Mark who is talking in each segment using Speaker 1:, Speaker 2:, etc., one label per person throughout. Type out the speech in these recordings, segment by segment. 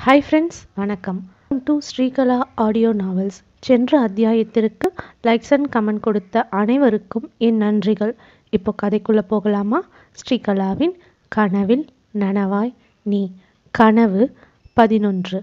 Speaker 1: hi friends வணக்கம் to Srikala audio novels சென்ற அத்தியாயத்திற்கு லைக்ஸ் அண்ட் கமெண்ட் கொடுத்த அனைவருக்கும் என் நன்றிகள் இப்போ கதைக்குள்ளே போகலாமா ஸ்ரீகலாவின் கனவில் நனவாய் நீ கனவு பதினொன்று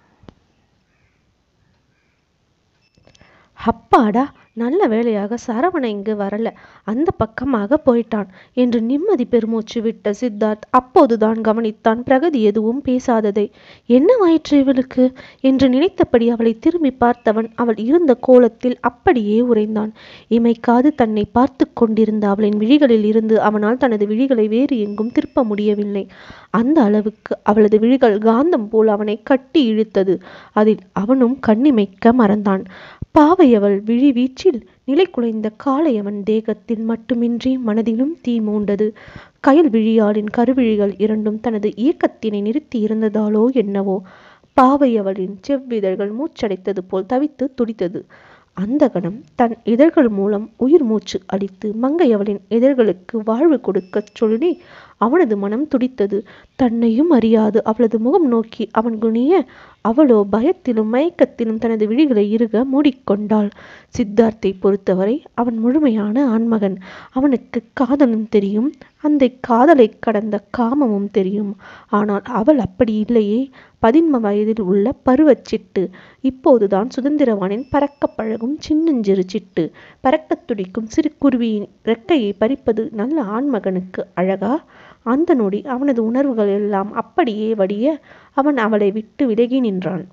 Speaker 1: அப்பாடா நல்ல வேளையாக சரவண இங்கு வரல அந்த பக்கமாக போயிட்டான் என்று நிம்மதி பெருமூச்சு விட்ட சித்தார்த் அப்போதுதான் கவனித்தான் பிரகதி எதுவும் பேசாததை என்னவாயிற்று இவளுக்கு என்று நினைத்தபடி அவளை திரும்பி பார்த்தவன் அவள் இருந்த கோலத்தில் அப்படியே உறைந்தான் இமைக்காது தன்னை பார்த்து கொண்டிருந்த அவளின் விழிகளில் இருந்து அவனால் தனது விழிகளை வேறு எங்கும் திருப்ப முடியவில்லை அந்த அளவுக்கு அவளது விழிகள் காந்தம் போல் அவனை கட்டி இழுத்தது அதில் அவனும் கண்ணிமைக்க மறந்தான் பாவையவள் விழி வீச்சில் நிலை குலைந்த காளையவன் தேகத்தில் மட்டுமின்றி மனதிலும் தீ மூண்டது கயல் விழியாளின் கருவிழிகள் இரண்டும் தனது இயக்கத்தினை நிறுத்தி இருந்ததாலோ என்னவோ பாவையவளின் செவ்விதழ்கள் மூச்சடைத்தது போல் தவித்து துடித்தது அந்த கணம் தன் இதழ்கள் மூலம் உயிர் மூச்சு அளித்து மங்கையவளின் இதழ்களுக்கு வாழ்வு கொடுக்கச் சொல்லி அவனது மனம் துடித்தது தன்னையும் அறியாது அவளது முகம் நோக்கி அவன் குனிய அவளோ பயத்திலும் மயக்கத்திலும் தனது விழிகளை இறுக மூடிக்கொண்டாள் சித்தார்த்தை பொறுத்தவரை அவன் முழுமையான ஆண்மகன் அவனுக்கு காதலும் தெரியும் அந்த காதலை கடந்த காமமும் தெரியும் ஆனால் அவள் அப்படி இல்லையே பதின்ம வயதில் உள்ள பருவச்சிட்டு இப்போதுதான் சுதந்திரவானின் பறக்க பழகும் சின்னஞ்சிறு சிட்டு பறக்கத் துடிக்கும் சிறு குருவியின் ரெக்கையை பறிப்பது நல்ல ஆண்மகனுக்கு அழகா அந்த நொடி அவனது உணர்வுகள் எல்லாம் அப்படியே வடிய அவன் அவளை விட்டு விலகி நின்றான்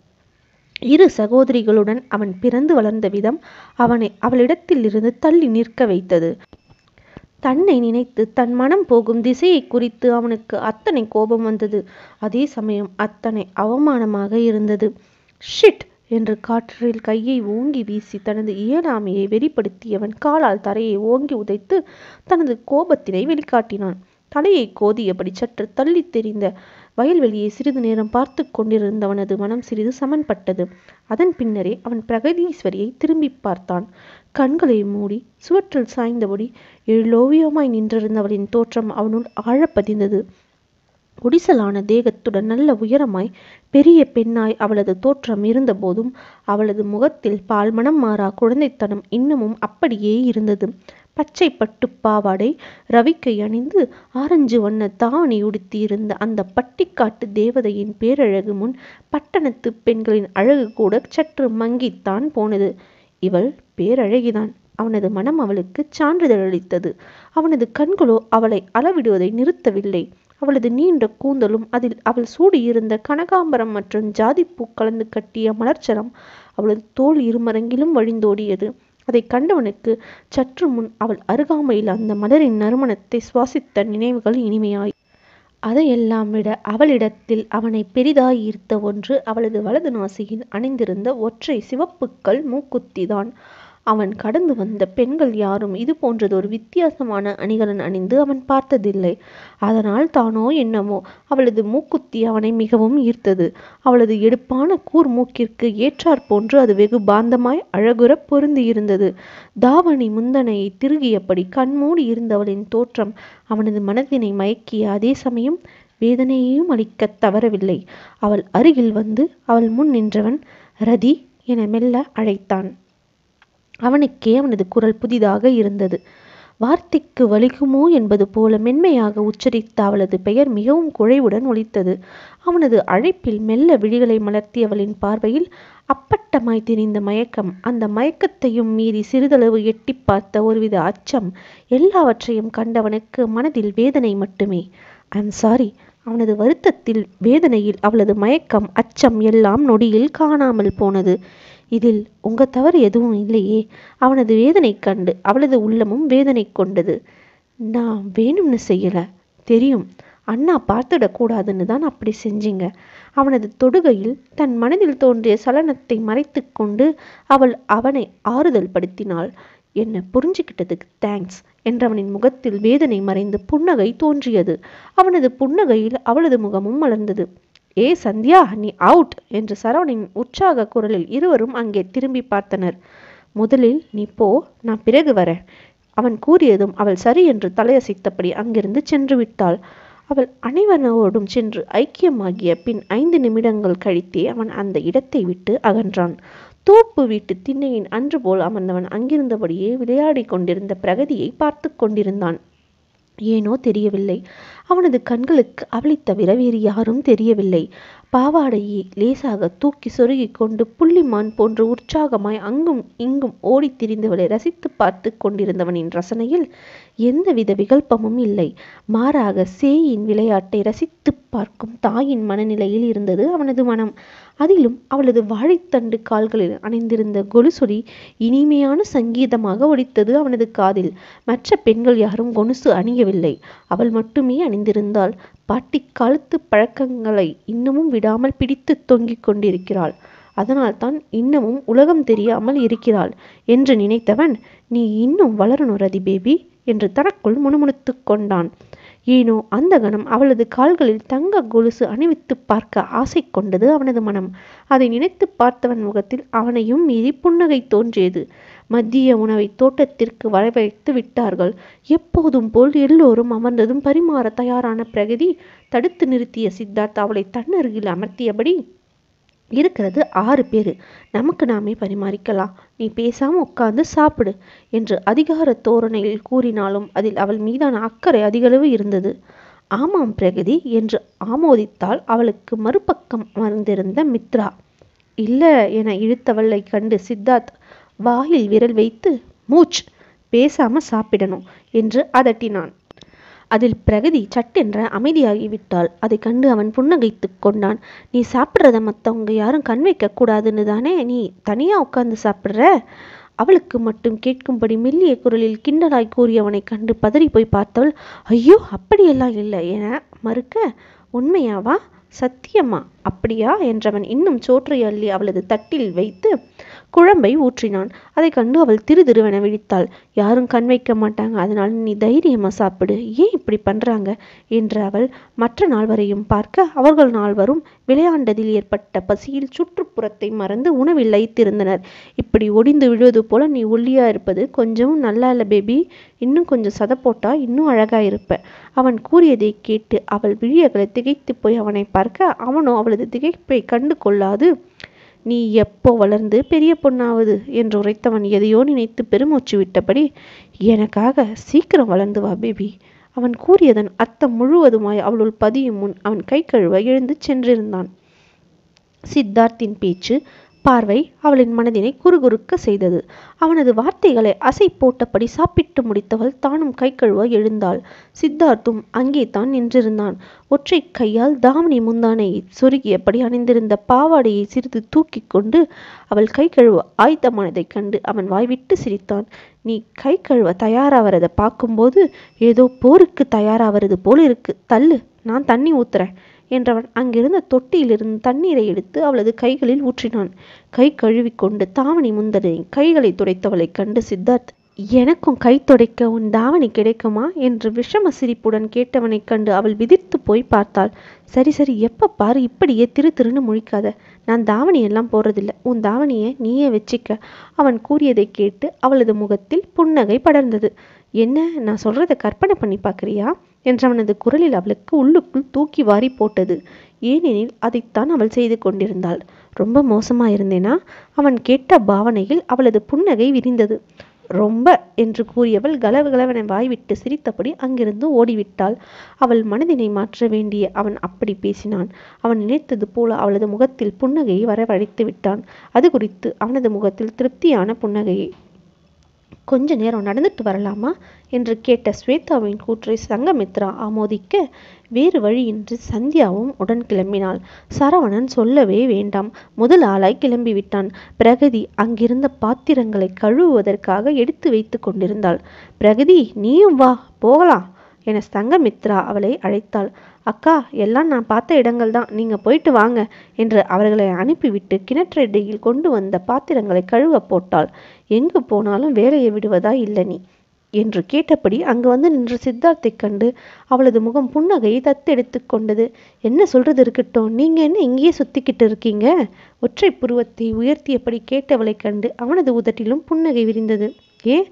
Speaker 1: இரு சகோதரிகளுடன் அவன் பிறந்து வளர்ந்த விதம் அவனை அவளிடத்தில் இருந்து தள்ளி நிற்க வைத்தது தன்னை நினைத்து தன் மனம் போகும் திசையை குறித்து அவனுக்கு அத்தனை கோபம் வந்தது அதே சமயம் அத்தனை அவமானமாக இருந்தது ஷிட் என்று காற்றில் கையை ஓங்கி வீசி தனது இயலாமையை வெளிப்படுத்தியவன் காலால் தரையை ஓங்கி உதைத்து தனது கோபத்தினை வெளிக்காட்டினான் தலையை கோதியபடி சற்று தள்ளி தெரிந்த வயல்வெளியை சிறிது நேரம் பார்த்து கொண்டிருந்தவனது மனம் சிறிது சமன்பட்டது அதன் பின்னரே அவன் பிரகதீஸ்வரியை திரும்பி பார்த்தான் கண்களை மூடி சுவற்றில் சாய்ந்தபடி எழிலோவியமாய் நின்றிருந்தவளின் தோற்றம் அவனுள் ஆழப்பதிந்தது ஒடிசலான தேகத்துடன் நல்ல உயரமாய் பெரிய பெண்ணாய் அவளது தோற்றம் இருந்தபோதும் அவளது முகத்தில் பால்மணம் மாறா குழந்தைத்தனம் இன்னமும் அப்படியே இருந்தது பச்சை பட்டு பாவாடை ரவிக்கை அணிந்து ஆரஞ்சு வண்ண தாவணி உடுத்தியிருந்த அந்த பட்டிக்காட்டு தேவதையின் பேரழகு முன் பட்டணத்து பெண்களின் அழகு கூட சற்று மங்கித்தான் போனது இவள் பேரழகிதான் அவனது மனம் அவளுக்கு சான்றிதழ் அளித்தது அவனது கண்களோ அவளை அளவிடுவதை நிறுத்தவில்லை அவளது நீண்ட கூந்தலும் அதில் அவள் சூடியிருந்த கனகாம்பரம் மற்றும் ஜாதிப்பூ கலந்து கட்டிய மலர்ச்சரம் அவளது தோல் இருமரங்கிலும் வழிந்தோடியது அதை கண்டவனுக்கு சற்று முன் அவள் அருகாமையில் அந்த மலரின் நறுமணத்தை சுவாசித்த நினைவுகள் இனிமையாய் அதையெல்லாம் விட அவளிடத்தில் அவனை பெரிதாய் ஈர்த்த ஒன்று அவளது வலது நாசியில் அணிந்திருந்த ஒற்றை சிவப்புக்கள் மூக்குத்திதான் அவன் கடந்து வந்த பெண்கள் யாரும் இது போன்றதொரு வித்தியாசமான அணிகலன் அணிந்து அவன் பார்த்ததில்லை அதனால் தானோ என்னமோ அவளது மூக்குத்தி அவனை மிகவும் ஈர்த்தது அவளது எடுப்பான கூர் மூக்கிற்கு ஏற்றாற் போன்று அது வெகு பாந்தமாய் அழகுற பொருந்தியிருந்தது தாவணி முந்தனையை திருகியபடி கண்மூடி இருந்தவளின் தோற்றம் அவனது மனதினை மயக்கிய அதே சமயம் வேதனையையும் அளிக்கத் தவறவில்லை அவள் அருகில் வந்து அவள் முன் நின்றவன் ரதி என மெல்ல அழைத்தான் அவனுக்கே அவனது குரல் புதிதாக இருந்தது வார்த்தைக்கு வலிக்குமோ என்பது போல மென்மையாக உச்சரித்த அவளது பெயர் மிகவும் குழைவுடன் ஒலித்தது அவனது அழைப்பில் மெல்ல விழிகளை மலர்த்தியவளின் பார்வையில் அப்பட்டமாய் தெரிந்த மயக்கம் அந்த மயக்கத்தையும் மீறி சிறிதளவு எட்டி பார்த்த ஒருவித அச்சம் எல்லாவற்றையும் கண்டவனுக்கு மனதில் வேதனை மட்டுமே ஐம் சாரி அவனது வருத்தத்தில் வேதனையில் அவளது மயக்கம் அச்சம் எல்லாம் நொடியில் காணாமல் போனது இதில் உங்க தவறு எதுவும் இல்லையே அவனது வேதனை கண்டு அவளது உள்ளமும் வேதனை கொண்டது நான் வேணும்னு செய்யல தெரியும் அண்ணா பார்த்துடக்கூடாதுன்னு தான் அப்படி செஞ்சீங்க அவனது தொடுகையில் தன் மனதில் தோன்றிய சலனத்தை மறைத்து கொண்டு அவள் அவனை ஆறுதல் படுத்தினாள் என்னை புரிஞ்சுக்கிட்டதுக்கு தேங்க்ஸ் என்றவனின் முகத்தில் வேதனை மறைந்து புன்னகை தோன்றியது அவனது புன்னகையில் அவளது முகமும் மலர்ந்தது ஏ சந்தியா நீ அவுட் என்று சரவணின் உற்சாக குரலில் இருவரும் அங்கே திரும்பி பார்த்தனர் முதலில் நீ போ நான் பிறகு வரேன் அவன் கூறியதும் அவள் சரி என்று தலையசைத்தபடி அங்கிருந்து சென்று விட்டாள் அவள் அனைவரோடும் சென்று ஐக்கியமாகிய பின் ஐந்து நிமிடங்கள் கழித்தே அவன் அந்த இடத்தை விட்டு அகன்றான் தோப்பு வீட்டு திண்ணையின் அன்று போல் அமர்ந்தவன் அங்கிருந்தபடியே விளையாடிக் கொண்டிருந்த பிரகதியை பார்த்து கொண்டிருந்தான் ஏனோ தெரியவில்லை அவனது கண்களுக்கு அவளைத் தவிர வேறு யாரும் தெரியவில்லை பாவாடையை லேசாக தூக்கி சொருகிக் கொண்டு புள்ளிமான் போன்று உற்சாகமாய் அங்கும் இங்கும் ஓடித் திரிந்தவளை ரசித்து பார்த்து கொண்டிருந்தவனின் ரசனையில் எந்தவித விகல்பமும் இல்லை மாறாக சேயின் விளையாட்டை ரசித்துப் பார்க்கும் தாயின் மனநிலையில் இருந்தது அவனது மனம் அதிலும் அவளது வாழைத்தண்டு கால்களில் அணிந்திருந்த கொலுசொலி இனிமையான சங்கீதமாக ஒலித்தது அவனது காதில் மற்ற பெண்கள் யாரும் கொலுசு அணியவில்லை அவள் மட்டுமே அணிந்திருந்தாள் பாட்டி காலத்து பழக்கங்களை இன்னமும் விடாமல் பிடித்து தொங்கிக் கொண்டிருக்கிறாள் அதனால்தான் இன்னமும் உலகம் தெரியாமல் இருக்கிறாள் என்று நினைத்தவன் நீ இன்னும் வளரணும் ரதி பேபி என்று தனக்குள் முணுமுணுத்துக் கொண்டான் ஏனோ அந்த கணம் அவளது கால்களில் தங்க கொலுசு அணிவித்து பார்க்க ஆசை கொண்டது அவனது மனம் அதை நினைத்து பார்த்தவன் முகத்தில் அவனையும் மீறி புன்னகை தோன்றியது மத்திய உணவை தோட்டத்திற்கு வரவழைத்து விட்டார்கள் எப்போதும் போல் எல்லோரும் அமர்ந்ததும் பரிமாற தயாரான பிரகதி தடுத்து நிறுத்திய சித்தார்த் அவளை தன்னருகில் அமர்த்தியபடி இருக்கிறது ஆறு பேர் நமக்கு நாமே பரிமாறிக்கலாம் நீ பேசாம உட்கார்ந்து சாப்பிடு என்று அதிகார தோரணையில் கூறினாலும் அதில் அவள் மீதான அக்கறை அதிகளவு இருந்தது ஆமாம் பிரகதி என்று ஆமோதித்தாள் அவளுக்கு மறுபக்கம் அமர்ந்திருந்த மித்ரா இல்ல என இழுத்தவளை கண்டு சித்தார்த் வாயில் விரல் வைத்து மூச் பேசாம சாப்பிடணும் என்று அதட்டினான் அதில் பிரகதி சட்டென்ற அமைதியாகிவிட்டாள் அதை கண்டு அவன் புன்னகைத்துக் கொண்டான் நீ சாப்பிட்றத மற்றவங்க யாரும் கண் வைக்க கூடாதுன்னு தானே நீ தனியா உட்கார்ந்து சாப்பிட்ற அவளுக்கு மட்டும் கேட்கும்படி மெல்லிய குரலில் கிண்டலாய் கூறியவனைக் கண்டு பதறி போய் பார்த்தவள் ஐயோ அப்படியெல்லாம் இல்லை என மறுக்க உண்மையாவா சத்தியமா அப்படியா என்றவன் இன்னும் சோற்றை அள்ளி அவளது தட்டில் வைத்து குழம்பை ஊற்றினான் அதை கண்டு அவள் திரு திருவென விழித்தாள் யாரும் கண் வைக்க மாட்டாங்க அதனால நீ தைரியமா சாப்பிடு ஏன் இப்படி பண்றாங்க என்று அவள் மற்ற நால்வரையும் பார்க்க அவர்கள் நால்வரும் விளையாண்டதில் ஏற்பட்ட பசியில் சுற்றுப்புறத்தை மறந்து உணவில் லயித்திருந்தனர் இப்படி ஒடிந்து விழுவது போல நீ ஒல்லியா இருப்பது கொஞ்சமும் நல்லா இல்லை பேபி இன்னும் கொஞ்சம் சதை போட்டா இன்னும் அழகா இருப்ப அவன் கூறியதை கேட்டு அவள் விழியகளை திகைத்து போய் அவனை பார்க்க அவனோ அவளது திகைப்பை கண்டு கொள்ளாது நீ எப்போ வளர்ந்து பெரிய பொண்ணாவது என்று உரைத்தவன் எதையோ நினைத்து பெருமூச்சு விட்டபடி எனக்காக சீக்கிரம் வளர்ந்து வா பேபி அவன் கூறியதன் அர்த்தம் முழுவதுமாய் அவளுள் பதியும் முன் அவன் கை கழுவ எழுந்து சென்றிருந்தான் சித்தார்த்தின் பேச்சு பார்வை அவளின் மனதினை குறுகுறுக்க செய்தது அவனது வார்த்தைகளை அசை போட்டபடி சாப்பிட்டு முடித்தவள் தானும் கை கழுவ எழுந்தாள் சித்தார்த்தும் அங்கே தான் நின்றிருந்தான் ஒற்றை கையால் தாவணி முந்தானையை சொருகியபடி அணிந்திருந்த பாவாடையை சிறிது தூக்கி கொண்டு அவள் கை கழுவ ஆயத்தமானதைக் கண்டு அவன் வாய்விட்டு சிரித்தான் நீ கை கழுவ தயாராகிறத பார்க்கும்போது ஏதோ போருக்கு தயாராகிறது போல இருக்கு தள்ளு நான் தண்ணி ஊத்துறேன் என்றவன் அங்கிருந்த தொட்டியிலிருந்து தண்ணீரை எடுத்து அவளது கைகளில் ஊற்றினான் கை கழுவிக்கொண்டு தாவணி முந்தனை கைகளை துடைத்தவளைக் கண்டு சித்தார்த் எனக்கும் கை துடைக்க உன் தாவணி கிடைக்குமா என்று விஷம சிரிப்புடன் கேட்டவனைக் கண்டு அவள் விதிர்த்து போய் பார்த்தாள் சரி சரி எப்ப பாரு இப்படியே திரு திருன்னு முழிக்காத நான் தாவணி எல்லாம் போடுறதில்ல உன் தாவணியை நீயே வச்சிக்க அவன் கூறியதை கேட்டு அவளது முகத்தில் புன்னகை படர்ந்தது என்ன நான் சொல்றத கற்பனை பண்ணி பார்க்கறியா என்றவனது குரலில் அவளுக்கு உள்ளுக்குள் தூக்கி வாரி போட்டது ஏனெனில் அதைத்தான் அவள் செய்து கொண்டிருந்தாள் ரொம்ப மோசமா இருந்தேனா அவன் கேட்ட பாவனையில் அவளது புன்னகை விரிந்தது ரொம்ப என்று கூறியவள் கலவகலவென வாய்விட்டு சிரித்தபடி அங்கிருந்து ஓடிவிட்டாள் அவள் மனதினை மாற்ற வேண்டிய அவன் அப்படி பேசினான் அவன் நினைத்தது போல அவளது முகத்தில் புன்னகையை வரவழைத்து விட்டான் அது குறித்து அவனது முகத்தில் திருப்தியான புன்னகையை கொஞ்ச நேரம் நடந்துட்டு வரலாமா என்று கேட்ட ஸ்வேதாவின் கூற்றை சங்கமித்ரா ஆமோதிக்க வேறு வழியின்றி சந்தியாவும் உடன் கிளம்பினாள் சரவணன் சொல்லவே வேண்டாம் முதல் ஆளாய் கிளம்பிவிட்டான் பிரகதி அங்கிருந்த பாத்திரங்களை கழுவுவதற்காக எடுத்து வைத்து கொண்டிருந்தாள் பிரகதி நீயும் வா போகலாம் என சங்கமித்ரா அவளை அழைத்தாள் அக்கா எல்லாம் நான் பார்த்த இடங்கள் தான் நீங்க போயிட்டு வாங்க என்று அவர்களை அனுப்பிவிட்டு கிணற்றடியில் கொண்டு வந்த பாத்திரங்களை கழுவ போட்டாள் எங்கு போனாலும் வேலையை விடுவதா இல்லை நீ என்று கேட்டபடி அங்கு வந்து நின்ற சித்தார்த்தைக் கண்டு அவளது முகம் புன்னகையை தத்தெடுத்து கொண்டது என்ன சொல்றது இருக்கட்டும் நீங்க என்ன இங்கேயே சுத்திக்கிட்டு இருக்கீங்க ஒற்றை புருவத்தை உயர்த்தியபடி கேட்டவளைக் கண்டு அவனது உதட்டிலும் புன்னகை விரிந்தது ஏ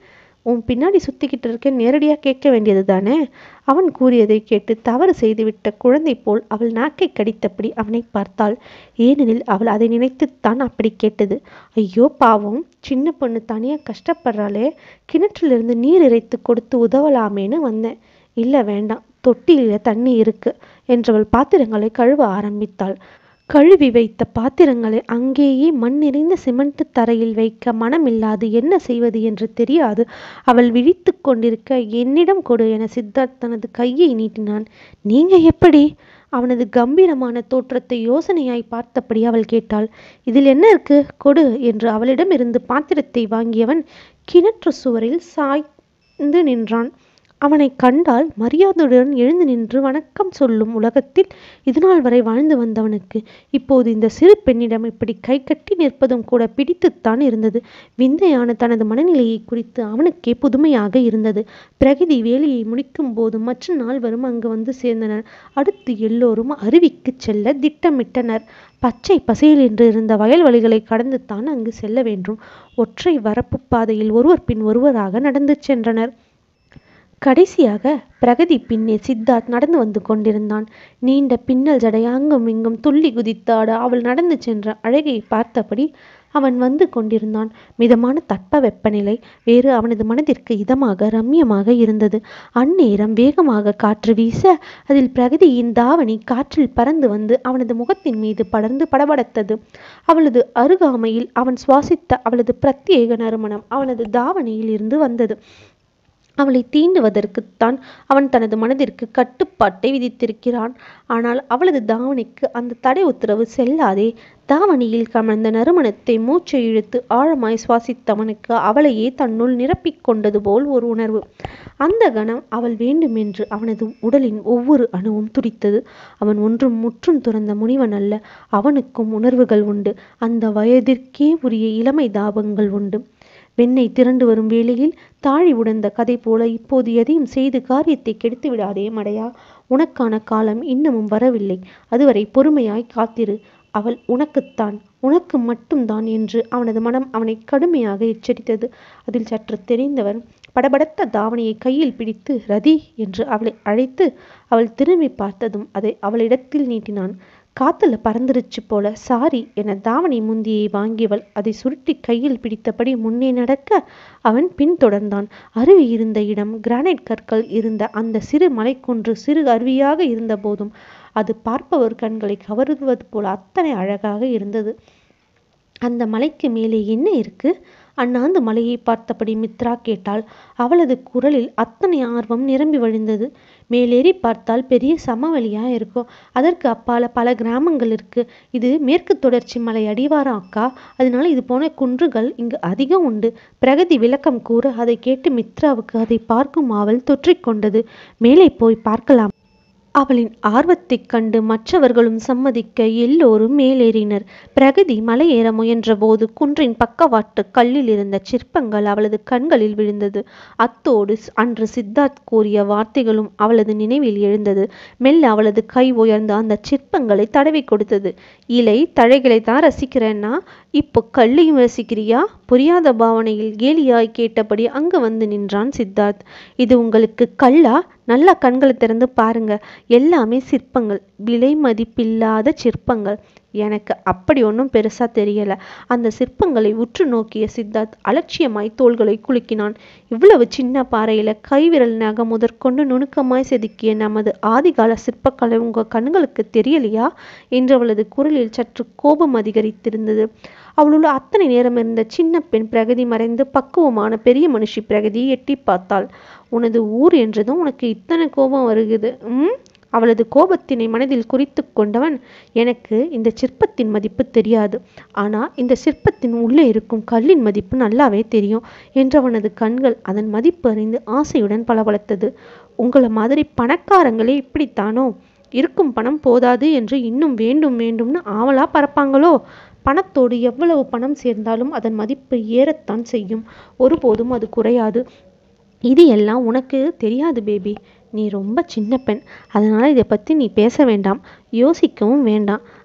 Speaker 1: உன் பின்னாடி சுத்திக்கிட்டு இருக்க நேரடியாக கேட்க வேண்டியது தானே அவன் கூறியதை கேட்டு தவறு செய்துவிட்ட குழந்தை போல் அவள் நாக்கை கடித்தபடி அவனை பார்த்தாள் ஏனெனில் அவள் அதை நினைத்துத்தான் அப்படி கேட்டது ஐயோ பாவம் சின்ன பொண்ணு தனியாக கஷ்டப்படுறாளே கிணற்றிலிருந்து நீர் இறைத்து கொடுத்து உதவலாமேன்னு வந்தேன் இல்லை வேண்டாம் தொட்டியில தண்ணி இருக்கு என்றவள் பாத்திரங்களை கழுவ ஆரம்பித்தாள் கழுவி வைத்த பாத்திரங்களை அங்கேயே மண் நிறைந்த சிமெண்ட் தரையில் வைக்க மனமில்லாது என்ன செய்வது என்று தெரியாது அவள் விழித்து கொண்டிருக்க என்னிடம் கொடு என சித்தார்த் தனது கையை நீட்டினான் நீங்க எப்படி அவனது கம்பீரமான தோற்றத்தை யோசனையாய் பார்த்தபடி அவள் கேட்டாள் இதில் என்ன இருக்கு கொடு என்று அவளிடமிருந்து பாத்திரத்தை வாங்கியவன் கிணற்று சுவரில் சாய்ந்து நின்றான் அவனை கண்டால் மரியாதையுடன் எழுந்து நின்று வணக்கம் சொல்லும் உலகத்தில் இதுநாள் வரை வாழ்ந்து வந்தவனுக்கு இப்போது இந்த சிறு பெண்ணிடம் இப்படி கை கட்டி நிற்பதும் கூட பிடித்துத்தான் இருந்தது விந்தையான தனது மனநிலையை குறித்து அவனுக்கே புதுமையாக இருந்தது பிரகதி வேலையை முடிக்கும் போது மற்ற நால்வரும் அங்கு வந்து சேர்ந்தனர் அடுத்து எல்லோரும் அருவிக்கு செல்ல திட்டமிட்டனர் பச்சை பசையில் என்று இருந்த வயல்வெளிகளை கடந்து தான் அங்கு செல்ல வேண்டும் ஒற்றை வரப்பு பாதையில் ஒருவர் பின் ஒருவராக நடந்து சென்றனர் கடைசியாக பிரகதி பின்னே சித்தார்த் நடந்து வந்து கொண்டிருந்தான் நீண்ட பின்னல் ஜடை அங்கும் இங்கும் துள்ளி குதித்தாட அவள் நடந்து சென்ற அழகை பார்த்தபடி அவன் வந்து கொண்டிருந்தான் மிதமான தட்ப வெப்பநிலை வேறு அவனது மனதிற்கு இதமாக ரம்யமாக இருந்தது அந்நேரம் வேகமாக காற்று வீச அதில் பிரகதியின் தாவணி காற்றில் பறந்து வந்து அவனது முகத்தின் மீது படர்ந்து படபடத்தது அவளது அருகாமையில் அவன் சுவாசித்த அவளது பிரத்யேக நறுமணம் அவனது தாவணியில் இருந்து வந்தது அவளை தீண்டுவதற்குத்தான் அவன் தனது மனதிற்கு கட்டுப்பாட்டை விதித்திருக்கிறான் ஆனால் அவளது தாவணிக்கு அந்த தடை உத்தரவு செல்லாதே தாவணியில் கமழ்ந்த நறுமணத்தை மூச்சை இழுத்து ஆழமாய் சுவாசித்தவனுக்கு அவளையே தன்னுள் நிரப்பிக் கொண்டது போல் ஒரு உணர்வு அந்த கணம் அவள் வேண்டுமென்று அவனது உடலின் ஒவ்வொரு அணுவும் துடித்தது அவன் ஒன்றும் முற்றும் துறந்த முனிவன் அல்ல அவனுக்கும் உணர்வுகள் உண்டு அந்த வயதிற்கே உரிய இளமை தாபங்கள் உண்டு வெண்ணெய் திரண்டு வரும் வேளையில் தாழி உடந்த கதை போல இப்போது எதையும் செய்து காரியத்தை கெடுத்து விடாதே மடையா உனக்கான காலம் இன்னமும் வரவில்லை அதுவரை பொறுமையாய் காத்திரு அவள் உனக்குத்தான் உனக்கு மட்டும்தான் என்று அவனது மனம் அவனை கடுமையாக எச்சரித்தது அதில் சற்று தெரிந்தவன் படபடத்த தாவணியை கையில் பிடித்து ரதி என்று அவளை அழைத்து அவள் திரும்பி பார்த்ததும் அதை அவளிடத்தில் நீட்டினான் காத்துல பறந்துருச்சு போல சாரி என தாவணி முந்தியை வாங்கியவள் அதை சுருட்டி கையில் பிடித்தபடி முன்னே நடக்க அவன் பின்தொடர்ந்தான் அருவி இருந்த இடம் கிரானைட் கற்கள் இருந்த அந்த சிறு மலைக்குன்று சிறு அருவியாக இருந்த போதும் அது பார்ப்பவர் கண்களை கவருவது போல அத்தனை அழகாக இருந்தது அந்த மலைக்கு மேலே என்ன இருக்கு அண்ணாந்து மலையை பார்த்தபடி மித்ரா கேட்டாள் அவளது குரலில் அத்தனை ஆர்வம் நிரம்பி வழிந்தது மேலேறி பார்த்தால் பெரிய சமவெளியா இருக்கும் அதற்கு அப்பால பல கிராமங்கள் இருக்கு இது மேற்கு தொடர்ச்சி மலை அடிவாரம் அக்கா அதனால இது போன குன்றுகள் இங்கு அதிகம் உண்டு பிரகதி விளக்கம் கூற அதை கேட்டு மித்ராவுக்கு அதை பார்க்கும் ஆவல் தொற்றிக்கொண்டது மேலே போய் பார்க்கலாம் அவளின் ஆர்வத்தைக் கண்டு மற்றவர்களும் சம்மதிக்க எல்லோரும் மேலேறினர் பிரகதி மலையேற முயன்றபோது குன்றின் பக்கவாட்டு கல்லில் இருந்த சிற்பங்கள் அவளது கண்களில் விழுந்தது அத்தோடு அன்று சித்தார்த் கூறிய வார்த்தைகளும் அவளது நினைவில் எழுந்தது மெல்ல அவளது கை உயர்ந்து அந்த சிற்பங்களை தடவி கொடுத்தது இலை தழைகளை தான் ரசிக்கிறேன்னா இப்போ கல்லையும் ரசிக்கிறியா புரியாத பாவனையில் கேலியாய் கேட்டபடி அங்கு வந்து நின்றான் சித்தார்த் இது உங்களுக்கு கல்லா நல்லா கண்களை திறந்து பாருங்க எல்லாமே சிற்பங்கள் விலை மதிப்பில்லாத சிற்பங்கள் எனக்கு அப்படி ஒன்றும் பெருசா தெரியல அந்த சிற்பங்களை உற்று நோக்கிய சித்தார்த் அலட்சியமாய் தோள்களை குலுக்கினான் இவ்வளவு சின்ன பாறையில கைவிரல் நக முதற்கொண்டு நுணுக்கமாய் செதுக்கிய நமது ஆதிகால சிற்பக்கலை உங்க கண்களுக்கு தெரியலையா என்றவளது குரலில் சற்று கோபம் அதிகரித்திருந்தது அவளுள்ள அத்தனை நேரம் இருந்த சின்ன பெண் பிரகதி மறைந்து பக்குவமான பெரிய மனுஷி பிரகதியை எட்டி பார்த்தாள் உனது ஊர் என்றதும் உனக்கு இத்தனை கோபம் வருகுது ம் அவளது கோபத்தினை மனதில் குறித்து கொண்டவன் எனக்கு இந்த சிற்பத்தின் மதிப்பு தெரியாது ஆனா இந்த சிற்பத்தின் உள்ளே இருக்கும் கல்லின் மதிப்பு நல்லாவே தெரியும் என்றவனது கண்கள் அதன் மதிப்பு அறிந்து ஆசையுடன் பளபளத்தது உங்களை மாதிரி பணக்காரங்களே இப்படித்தானோ இருக்கும் பணம் போதாது என்று இன்னும் வேண்டும் வேண்டும்னு ஆவலா பறப்பாங்களோ பணத்தோடு எவ்வளவு பணம் சேர்ந்தாலும் அதன் மதிப்பு ஏறத்தான் செய்யும் ஒருபோதும் அது குறையாது இது எல்லாம் உனக்கு தெரியாது பேபி நீ ரொம்ப சின்ன பெண் அதனால இதை பத்தி நீ பேச வேண்டாம் யோசிக்கவும் வேண்டாம்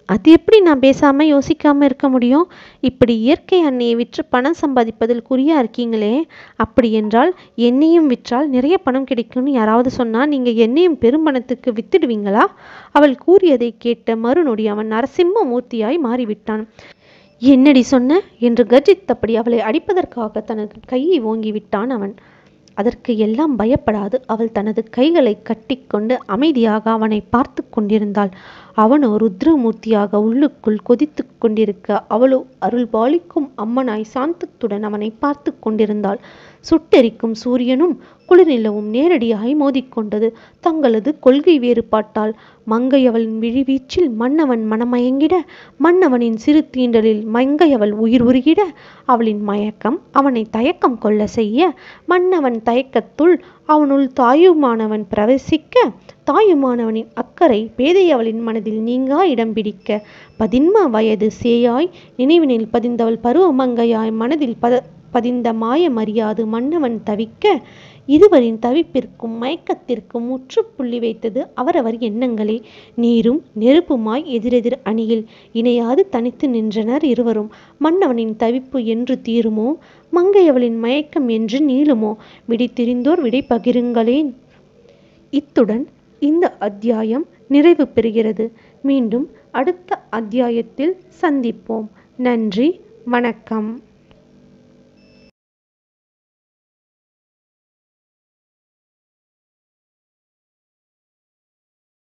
Speaker 1: அது எப்படி நான் பேசாம யோசிக்காம இருக்க முடியும் இப்படி இயற்கை அன்னையை விற்று பணம் சம்பாதிப்பதில் குறியா இருக்கீங்களே அப்படி என்றால் என்னையும் விற்றால் நிறைய பணம் கிடைக்கும்னு யாராவது சொன்னா நீங்க என்னையும் பெரும்பணத்துக்கு வித்துடுவீங்களா அவள் கூறியதை கேட்ட மறுநொடி அவன் நரசிம்ம மூர்த்தியாய் மாறிவிட்டான் என்னடி சொன்ன என்று கர்ஜித்தபடி அவளை அடிப்பதற்காக தனது கையை ஓங்கி விட்டான் அவன் அதற்கு எல்லாம் பயப்படாது அவள் தனது கைகளை கட்டிக்கொண்டு அமைதியாக அவனை பார்த்து கொண்டிருந்தாள் அவனோ ருத்ரமூர்த்தியாக உள்ளுக்குள் கொதித்து கொண்டிருக்க அவளோ அருள் பாலிக்கும் அம்மனாய் சாந்தத்துடன் அவனை பார்த்து கொண்டிருந்தாள் சுட்டெரிக்கும் சூரியனும் குளிர்நிலவும் நேரடியாய் மோதிக்கொண்டது தங்களது கொள்கை வேறுபாட்டால் மங்கையவளின் விழிவீச்சில் மன்னவன் மனமயங்கிட மன்னவனின் சிறு தீண்டலில் மங்கையவள் உயிர் உருகிட அவளின் மயக்கம் அவனை தயக்கம் கொள்ள செய்ய மன்னவன் தயக்கத்துள் அவனுள் தாயுமானவன் பிரவேசிக்க தாயுமானவனின் அக்கறை பேதையவளின் மனதில் நீங்கா இடம் பிடிக்க பதின்ம வயது சேயாய் நினைவினில் பதிந்தவள் பருவமங்கையாய் மனதில் பத பதிந்த மாயமறியாது மன்னவன் தவிக்க இருவரின் தவிப்பிற்கும் மயக்கத்திற்கும் முற்றுப்புள்ளி வைத்தது அவரவர் எண்ணங்களே நீரும் நெருப்புமாய் எதிரெதிர் அணியில் இணையாது தனித்து நின்றனர் இருவரும் மன்னவனின் தவிப்பு என்று தீருமோ மங்கையவளின் மயக்கம் என்று நீளுமோ விடைத்திரிந்தோர் விடை பகிருங்களேன் இத்துடன் இந்த அத்தியாயம் நிறைவு பெறுகிறது மீண்டும் அடுத்த அத்தியாயத்தில் சந்திப்போம் நன்றி வணக்கம்